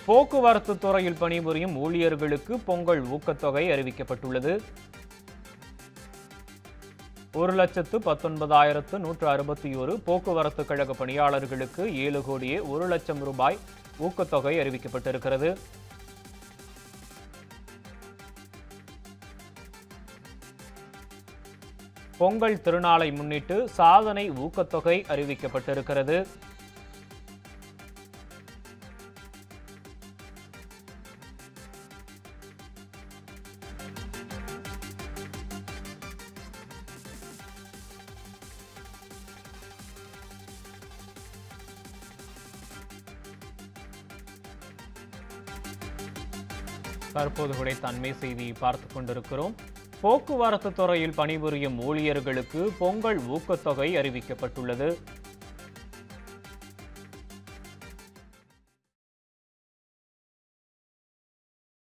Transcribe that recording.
போக்குவரத்து துறையில் பணிபுரியும் ஊழியர்களுக்கு பொங்கல் ஊக்கத்தொகை அறிவிக்கப்பட்டுள்ளது ஒரு லட்சத்து பத்தொன்பதாயிரத்து நூற்று அறுபத்தி ஒரு போக்குவரத்து கழக பணியாளர்களுக்கு ஏழு கோடியே ஒரு லட்சம் ரூபாய் ஊக்கத்தொகை அறிவிக்கப்பட்டிருக்கிறது பொங்கல் திருநாளை முன்னிட்டு சாதனை ஊக்கத்தொகை அறிவிக்கப்பட்டிருக்கிறது தற்போது கிடைத்த அண்மை செய்தியை பார்த்துக் கொண்டிருக்கிறோம் போக்குவரத்து துறையில் பணிபுரியும் ஊழியர்களுக்கு பொங்கல் ஊக்கத்தொகை அறிவிக்கப்பட்டுள்ளது